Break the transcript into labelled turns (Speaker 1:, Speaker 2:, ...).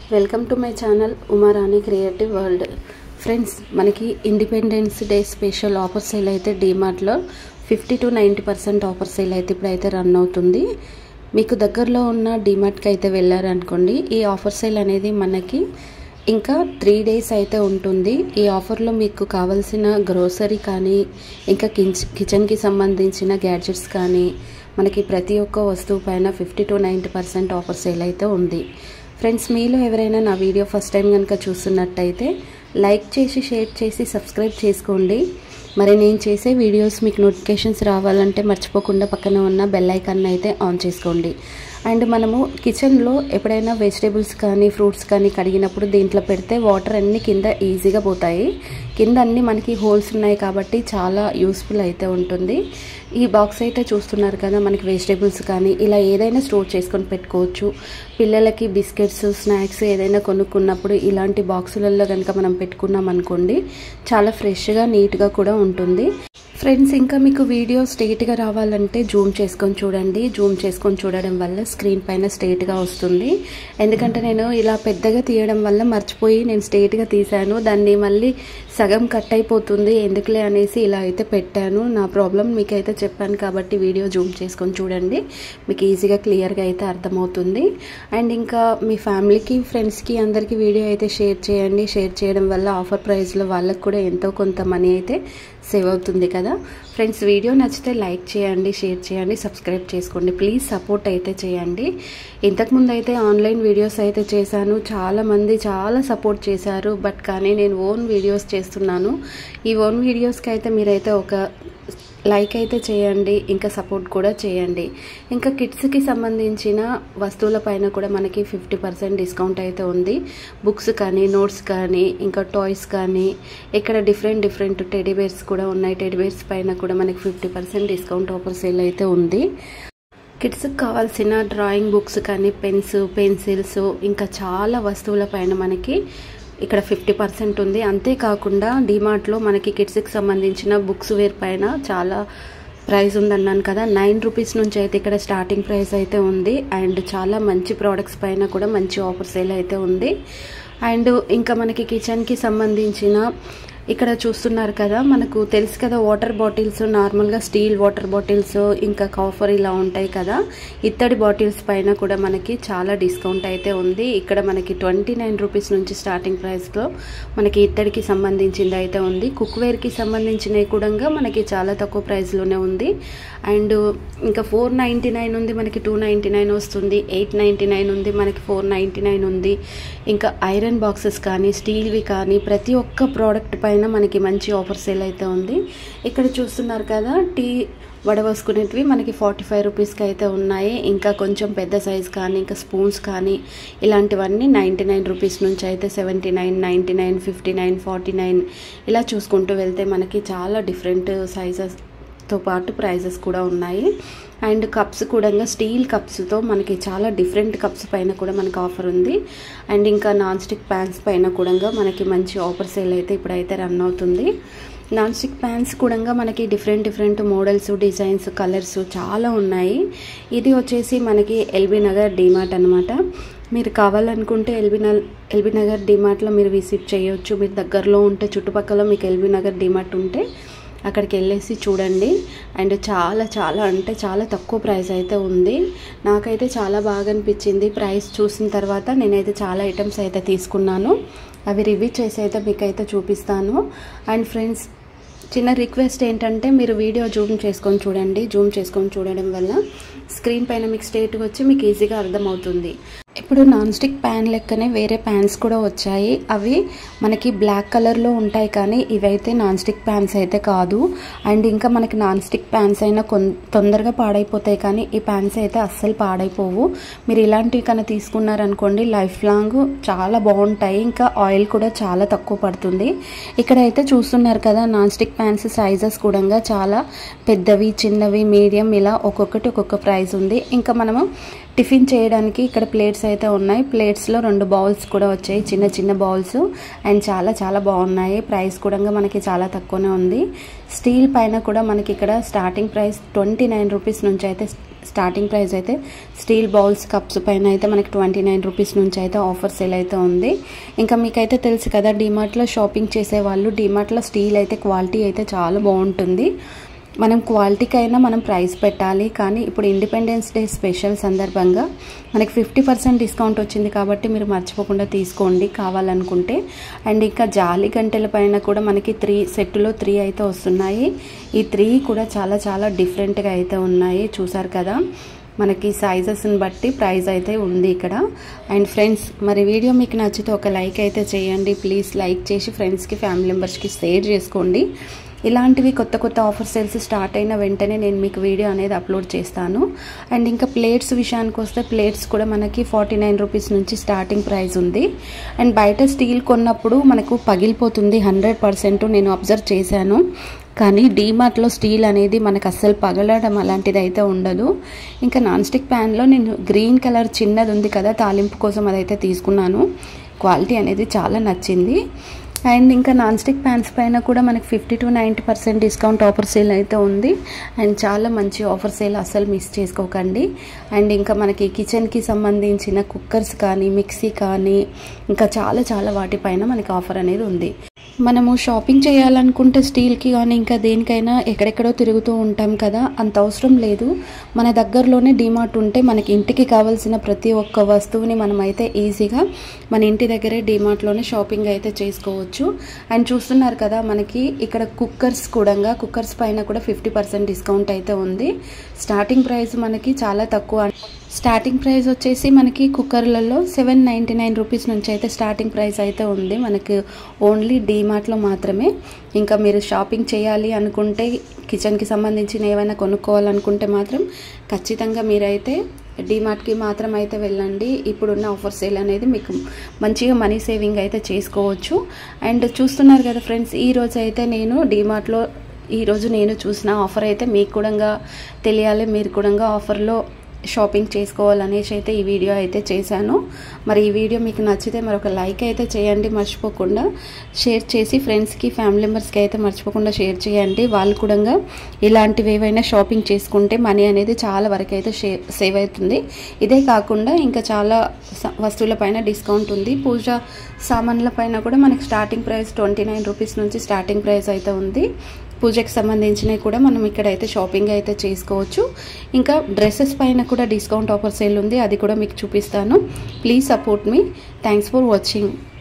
Speaker 1: welcome to my channel Umarani creative world friends మనకి Independence Day special offer sale అయితే డీమార్ట్లో fifty to ninety percent offer sale అయితే ఇప్పుడైతే run అవుతుంది మీకు దగ్గరలో ఉన్న డీమార్ట్కి అయితే వెళ్ళారనుకోండి ఈ ఆఫర్ సేల్ అనేది మనకి ఇంకా త్రీ డేస్ అయితే ఉంటుంది ఈ ఆఫర్లో మీకు కావాల్సిన గ్రోసరీ కానీ ఇంకా కిచ్ కిచెన్కి సంబంధించిన గ్యాడ్జెట్స్ కానీ మనకి ప్రతి ఒక్క వస్తువు పైన fifty to ninety percent offer sale అయితే ఉంది ఫ్రెండ్స్ మీలో ఎవరైనా నా వీడియో ఫస్ట్ టైం కనుక చూస్తున్నట్టయితే లైక్ చేసి షేర్ చేసి సబ్స్క్రైబ్ చేసుకోండి మరి నేను చేసే వీడియోస్ మీకు నోటిఫికేషన్స్ రావాలంటే మర్చిపోకుండా పక్కన ఉన్న బెల్ ఐకాన్ అయితే ఆన్ చేసుకోండి అండ్ మనము కిచెన్లో ఎప్పుడైనా వెజిటేబుల్స్ కానీ ఫ్రూట్స్ కానీ కడిగినప్పుడు దీంట్లో పెడితే వాటర్ అన్నీ కింద ఈజీగా పోతాయి కింద అన్ని మనకి హోల్స్ ఉన్నాయి కాబట్టి చాలా యూస్ఫుల్ అయితే ఉంటుంది ఈ బాక్స్ అయితే చూస్తున్నారు కదా మనకి వెజిటేబుల్స్ కానీ ఇలా ఏదైనా స్టోర్ చేసుకొని పెట్టుకోవచ్చు పిల్లలకి బిస్కెట్స్ స్నాక్స్ ఏదైనా కొనుక్కున్నప్పుడు ఇలాంటి బాక్సులలో కనుక మనం పెట్టుకున్నాం అనుకోండి చాలా ఫ్రెష్గా నీట్గా కూడా ఉంటుంది ఫ్రెండ్స్ ఇంకా మీకు వీడియో స్ట్రేట్గా రావాలంటే జూమ్ చేసుకొని చూడండి జూమ్ చేసుకొని చూడడం వల్ల స్క్రీన్ పైన స్ట్రేట్గా వస్తుంది ఎందుకంటే నేను ఇలా పెద్దగా తీయడం వల్ల మర్చిపోయి నేను స్ట్రేట్గా తీశాను దాన్ని మళ్ళీ సగం కట్ అయిపోతుంది ఎందుకులే అనేసి ఇలా అయితే పెట్టాను నా ప్రాబ్లం మీకైతే చెప్పాను కాబట్టి వీడియో జూమ్ చేసుకొని చూడండి మీకు ఈజీగా క్లియర్గా అయితే అర్థమవుతుంది అండ్ ఇంకా మీ ఫ్యామిలీకి ఫ్రెండ్స్కి అందరికీ వీడియో అయితే షేర్ చేయండి షేర్ చేయడం వల్ల ఆఫర్ ప్రైస్లో వాళ్ళకు కూడా ఎంతో కొంత మనీ అయితే సేవ్ అవుతుంది కదా ఫ్రెండ్స్ వీడియో నచ్చితే లైక్ చేయండి షేర్ చేయండి సబ్స్క్రైబ్ చేసుకోండి ప్లీజ్ సపోర్ట్ అయితే చేయండి ఇంతకుముందు అయితే ఆన్లైన్ వీడియోస్ అయితే చేశాను చాలామంది చాలా సపోర్ట్ చేశారు బట్ కానీ నేను ఓన్ వీడియోస్ చేస్తున్నాను ఈ ఓన్ వీడియోస్కి అయితే మీరైతే ఒక లైక్ అయితే చేయండి ఇంకా సపోర్ట్ కూడా చేయండి ఇంకా కిడ్స్కి సంబంధించిన వస్తువుల పైన కూడా మనకి ఫిఫ్టీ పర్సెంట్ డిస్కౌంట్ అయితే ఉంది బుక్స్ కానీ నోట్స్ కానీ ఇంకా టాయ్స్ కానీ ఇక్కడ డిఫరెంట్ డిఫరెంట్ టెడీబేర్స్ కూడా ఉన్నాయి టెడీబేర్స్ పైన కూడా మనకి fifty percent discount offer sale అయితే ఉంది కిడ్స్కి కావాల్సిన డ్రాయింగ్ బుక్స్ కానీ పెన్స్ పెన్సిల్స్ ఇంకా చాలా వస్తువుల పైన మనకి ఇక్కడ ఫిఫ్టీ పర్సెంట్ ఉంది అంతేకాకుండా డిమార్ట్లో మనకి కిడ్స్కి సంబంధించిన బుక్స్ వేర్ పైన చాలా ప్రైస్ ఉందన్నాను కదా నైన్ రూపీస్ నుంచి అయితే ఇక్కడ స్టార్టింగ్ ప్రైస్ అయితే ఉంది అండ్ చాలా మంచి ప్రోడక్ట్స్ పైన కూడా మంచి ఆఫర్ సేల్ అయితే ఉంది అండ్ ఇంకా మనకి కిచెన్కి సంబంధించిన ఇక్కడ చూస్తున్నారు కదా మనకు తెలుసు కదా వాటర్ బాటిల్స్ నార్మల్గా స్టీల్ వాటర్ బాటిల్స్ ఇంకా కాఫర్ ఇలా ఉంటాయి కదా ఇత్తడి బాటిల్స్ పైన కూడా మనకి చాలా డిస్కౌంట్ అయితే ఉంది ఇక్కడ మనకి ట్వంటీ నైన్ రూపీస్ నుంచి స్టార్టింగ్ ప్రైస్లో మనకి ఇత్తడికి సంబంధించింది అయితే ఉంది కుక్వేర్కి సంబంధించినవి కూడా మనకి చాలా తక్కువ ప్రైస్లోనే ఉంది అండ్ ఇంకా ఫోర్ నైంటీ నైన్ ఉంది మనకి టూ నైంటీ నైన్ వస్తుంది ఎయిట్ నైంటీ నైన్ ఉంది మనకి ఫోర్ నైంటీ నైన్ ఉంది ఇంకా ఐరన్ బాక్సెస్ కానీ స్టీల్వి కానీ ప్రతి ఒక్క ప్రోడక్ట్ పైన మనకి మంచి ఆఫర్ సేల్ అయితే ఉంది ఇక్కడ చూస్తున్నారు కదా టీ వడవసుకునేటివి మనకి ఫార్టీ ఫైవ్ రూపీస్కి అయితే ఉన్నాయి ఇంకా కొంచెం పెద్ద సైజ్ కానీ ఇంకా స్పూన్స్ కానీ ఇలాంటివన్నీ నైంటీ నైన్ రూపీస్ నుంచి అయితే seventy nine ninety nine fifty nine forty nine ఇలా చూసుకుంటూ వెళ్తే మనకి చాలా డిఫరెంట్ సైజెస్ తో పాటు ప్రైజెస్ కూడా ఉన్నాయి అండ్ కప్స్ కూడా స్టీల్ కప్స్తో మనకి చాలా డిఫరెంట్ కప్స్ పైన కూడా మనకి ఆఫర్ ఉంది అండ్ ఇంకా నాన్ స్టిక్ ప్యాన్స్ పైన కూడా మనకి మంచి ఆఫర్ సేల్ అయితే ఇప్పుడైతే రన్ అవుతుంది నాన్ స్టిక్ ప్యాన్స్ కూడా మనకి different different models designs colours చాలా ఉన్నాయి ఇది వచ్చేసి మనకి ఎల్బీ నగర్ డిమార్ట్ అనమాట మీరు కావాలనుకుంటే ఎల్బీ నగర్ ఎల్బీ నగర్ డిమార్ట్లో మీరు విజిట్ చేయొచ్చు మీరు దగ్గరలో ఉంటే చుట్టుపక్కల మీకు ఎల్బీ నగర్ డిమార్ట్ ఉంటే అక్కడికి వెళ్ళేసి చూడండి అండ్ చాలా చాలా అంటే చాలా తక్కువ ప్రైస్ అయితే ఉంది నాకైతే చాలా బాగా అనిపించింది ప్రైస్ చూసిన తర్వాత నేనైతే చాలా ఐటమ్స్ అయితే తీసుకున్నాను అవి రివ్యూ చేసి అయితే మీకైతే చూపిస్తాను అండ్ ఫ్రెండ్స్ చిన్న రిక్వెస్ట్ ఏంటంటే మీరు వీడియో జూమ్ చేసుకొని చూడండి జూమ్ చేసుకొని చూడడం వల్ల స్క్రీన్ పైన మీకు స్టేట్గా వచ్చి మీకు ఈజీగా అర్థమవుతుంది ఇప్పుడు నాన్ స్టిక్ ప్యాన్ లెక్కనే వేరే ప్యాన్స్ కూడా వచ్చాయి అవి మనకి బ్లాక్ కలర్లో ఉంటాయి కానీ ఇవైతే నాన్ స్టిక్ ప్యాన్స్ అయితే కాదు అండ్ ఇంకా మనకి నాన్ స్టిక్ ప్యాన్స్ అయినా కొన్ తొందరగా పాడైపోతాయి కానీ ఈ ప్యాన్స్ అయితే అస్సలు పాడైపోవు మీరు ఇలాంటివి కన్నా తీసుకున్నారనుకోండి లైఫ్ లాంగ్ చాలా బాగుంటాయి ఇంకా ఆయిల్ కూడా చాలా తక్కువ పడుతుంది ఇక్కడ అయితే చూస్తున్నారు కదా నాన్ స్టిక్ ప్యాన్స్ సైజెస్ కూడా చాలా పెద్దవి చిన్నవి మీడియం ఇలా ఒక్కొక్కటి ఒక్కొక్క ప్రైస్ ఉంది ఇంకా మనము టిఫిన్ చేయడానికి ఇక్కడ ప్లేట్స్ అయితే ఉన్నాయి ప్లేట్స్లో రెండు బౌల్స్ కూడా వచ్చాయి చిన్న చిన్న బౌల్స్ అండ్ చాలా చాలా బాగున్నాయి ప్రైస్ కూడా మనకి చాలా తక్కువనే ఉంది స్టీల్ పైన కూడా మనకి ఇక్కడ starting price twenty nine rupees నుంచి అయితే స్టార్టింగ్ ప్రైస్ అయితే స్టీల్ బౌల్స్ కప్స్ పైన అయితే మనకి ట్వంటీ నైన్ రూపీస్ నుంచి అయితే ఆఫర్ సేల్ అయితే ఉంది ఇంకా మీకైతే తెలుసు కదా డిమార్ట్లో షాపింగ్ చేసే వాళ్ళు డిమార్ట్లో స్టీల్ అయితే క్వాలిటీ అయితే చాలా బాగుంటుంది మనం క్వాలిటీకైనా మనం ప్రైస్ పెట్టాలి కానీ ఇప్పుడు ఇండిపెండెన్స్ డే స్పెషల్ సందర్భంగా మనకి ఫిఫ్టీ పర్సెంట్ డిస్కౌంట్ వచ్చింది కాబట్టి మీరు మర్చిపోకుండా తీసుకోండి కావాలనుకుంటే అండ్ ఇంకా జాలి గంటల పైన కూడా మనకి త్రీ సెట్లో త్రీ అయితే వస్తున్నాయి ఈ త్రీ కూడా చాలా చాలా డిఫరెంట్గా అయితే ఉన్నాయి చూసారు కదా మనకి సైజెస్ని బట్టి ప్రైస్ అయితే ఉంది ఇక్కడ అండ్ ఫ్రెండ్స్ మరి వీడియో మీకు నచ్చితే ఒక లైక్ అయితే చేయండి ప్లీజ్ లైక్ చేసి ఫ్రెండ్స్కి ఫ్యామిలీ మెంబర్స్కి షేర్ చేసుకోండి ఇలాంటివి కొత్త కొత్త ఆఫర్ సేల్స్ స్టార్ట్ అయిన వెంటనే నేను మీకు వీడియో అనేది అప్లోడ్ చేస్తాను అండ్ ఇంకా ప్లేట్స్ విషయానికి వస్తే ప్లేట్స్ కూడా మనకి ఫార్టీ నైన్ రూపీస్ నుంచి స్టార్టింగ్ ప్రైస్ ఉంది అండ్ బయట స్టీల్ కొన్నప్పుడు మనకు పగిలిపోతుంది హండ్రెడ్ పర్సెంట్ నేను అబ్జర్వ్ చేశాను కానీ డీమార్ట్లో స్టీల్ అనేది మనకు అస్సలు పగలడం అలాంటిది అయితే ఉండదు ఇంకా నాన్ స్టిక్ ప్యాన్లో నేను గ్రీన్ కలర్ చిన్నది ఉంది కదా తాలింపు కోసం అదైతే తీసుకున్నాను క్వాలిటీ అనేది చాలా నచ్చింది అండ్ ఇంకా నాన్ స్టిక్ ప్యాన్స్ పైన కూడా మనకి fifty to ninety percent discount offer sale అయితే ఉంది అండ్ చాలా మంచి ఆఫర్ సేల్ అస్సలు మిస్ చేసుకోకండి అండ్ ఇంకా మనకి కిచెన్కి సంబంధించిన కుక్కర్స్ కానీ మిక్సీ కానీ ఇంకా చాలా చాలా వాటిపైన మనకి ఆఫర్ అనేది ఉంది మనము షాపింగ్ చేయాలనుకుంటే స్టీల్కి కానీ ఇంకా దేనికైనా ఎక్కడెక్కడో తిరుగుతూ ఉంటాం కదా అంత అవసరం లేదు మన దగ్గరలోనే డిమార్ట్ ఉంటే మనకి ఇంటికి కావాల్సిన ప్రతి ఒక్క వస్తువుని మనమైతే ఈజీగా మన ఇంటి దగ్గరే డిమార్ట్లోనే షాపింగ్ అయితే చేసుకోవచ్చు అండ్ చూస్తున్నారు కదా మనకి ఇక్కడ కుక్కర్స్ కూడా కుక్కర్స్ పైన కూడా ఫిఫ్టీ పర్సెంట్ డిస్కౌంట్ అయితే ఉంది స్టార్టింగ్ ప్రైస్ మనకి చాలా తక్కువ స్టార్టింగ్ ప్రైస్ వచ్చేసి మనకి కుక్కర్లలో సెవెన్ నైంటీ నైన్ రూపీస్ నుంచి అయితే స్టార్టింగ్ ప్రైస్ అయితే ఉంది మనకి ఓన్లీ డీమార్ట్లో మాత్రమే ఇంకా మీరు షాపింగ్ చేయాలి అనుకుంటే కిచెన్కి సంబంధించిన ఏమైనా కొనుక్కోవాలనుకుంటే మాత్రం ఖచ్చితంగా మీరైతే డీమార్ట్కి మాత్రం అయితే వెళ్ళండి ఇప్పుడున్న ఆఫర్ సేల్ అనేది మీకు మంచిగా మనీ సేవింగ్ అయితే చేసుకోవచ్చు అండ్ చూస్తున్నారు కదా ఫ్రెండ్స్ ఈ రోజు అయితే నేను డీమార్ట్లో ఈరోజు నేను చూసిన ఆఫర్ అయితే మీకు కూడా తెలియాలి మీరు కూడా ఆఫర్లో షాపింగ్ చేసుకోవాలనేసి అయితే ఈ వీడియో అయితే చేశాను మరి ఈ వీడియో మీకు నచ్చితే మరి ఒక లైక్ అయితే చేయండి మర్చిపోకుండా షేర్ చేసి ఫ్రెండ్స్కి ఫ్యామిలీ మెంబర్స్కి అయితే మర్చిపోకుండా షేర్ చేయండి వాళ్ళు కూడా ఇలాంటివి ఏవైనా షాపింగ్ చేసుకుంటే మనీ అనేది చాలా వరకు అయితే సేవ్ అవుతుంది ఇదే కాకుండా ఇంకా చాలా వస్తువుల పైన డిస్కౌంట్ ఉంది పూజ సామాన్ల పైన కూడా మనకి starting price twenty nine rupees నుంచి స్టార్టింగ్ ప్రైస్ అయితే ఉంది పూజకి సంబంధించినవి కూడా మనం ఇక్కడైతే షాపింగ్ అయితే చేసుకోవచ్చు ఇంకా డ్రెస్సెస్ పైన కూడా డిస్కౌంట్ ఆఫర్ సేల్ ఉంది అది కూడా మీకు చూపిస్తాను ప్లీజ్ సపోర్ట్ మీ థ్యాంక్స్ ఫర్ వాచింగ్